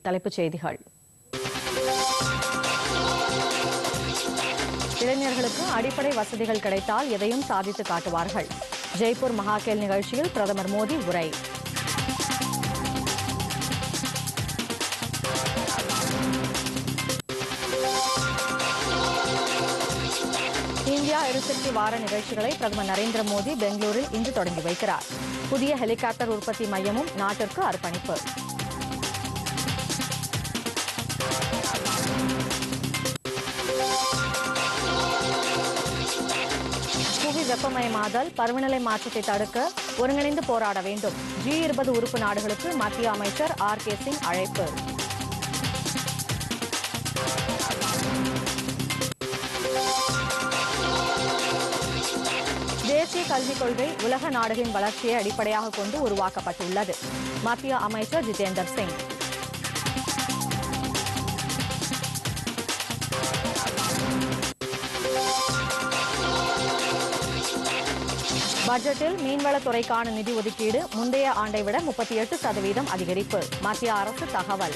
தலைப்புச் செய்திகள் இளைஞர்களுக்கு அடிப்படை வசதிகள் கிடைத்தால் எதையும் சாதித்து காட்டுவார்கள் ஜெய்ப்பூர் மகாகேல் நிகழ்ச்சியில் பிரதமர் மோடி உரை இந்தியா எரிசக்தி வார நிகழ்ச்சிகளை பிரதமர் நரேந்திர மோடி பெங்களூரில் இன்று தொடங்கி வைக்கிறார் புதிய ஹெலிகாப்டர் உற்பத்தி மையமும் நாட்டிற்கு அர்ப்பணிப்பு புவி வெப்பமயமாதல் பருவநிலை மாற்றத்தை தடுக்க ஒருங்கிணைந்து போராட வேண்டும் ஜி இருபது உறுப்பு நாடுகளுக்கு மத்திய அமைச்சர் ஆர் கே சிங் அழைப்பு தேசிய கல்விக் கொள்கை உலக நாடுகளின் வளர்ச்சியை அடிப்படையாக கொண்டு உருவாக்கப்பட்டுள்ளது மத்திய அமைச்சர் ஜிதேந்தர் சிங் பட்ஜெட்டில் மீன்வளத்துறைக்கான நிதி ஒதுக்கீடு முந்தைய ஆண்டை விட முப்பத்தி எட்டு சதவீதம் அதிகரிப்பு மத்திய அரசு தகவல்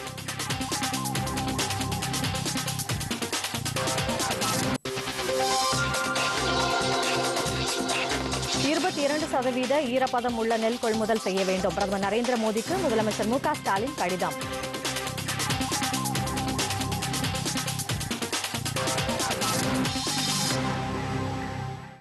இருபத்தி இரண்டு சதவீத ஈரப்பதம் உள்ள நெல் கொள்முதல் செய்ய வேண்டும் பிரதமர் நரேந்திர மோடிக்கு முதலமைச்சர் மு க ஸ்டாலின் கடிதம்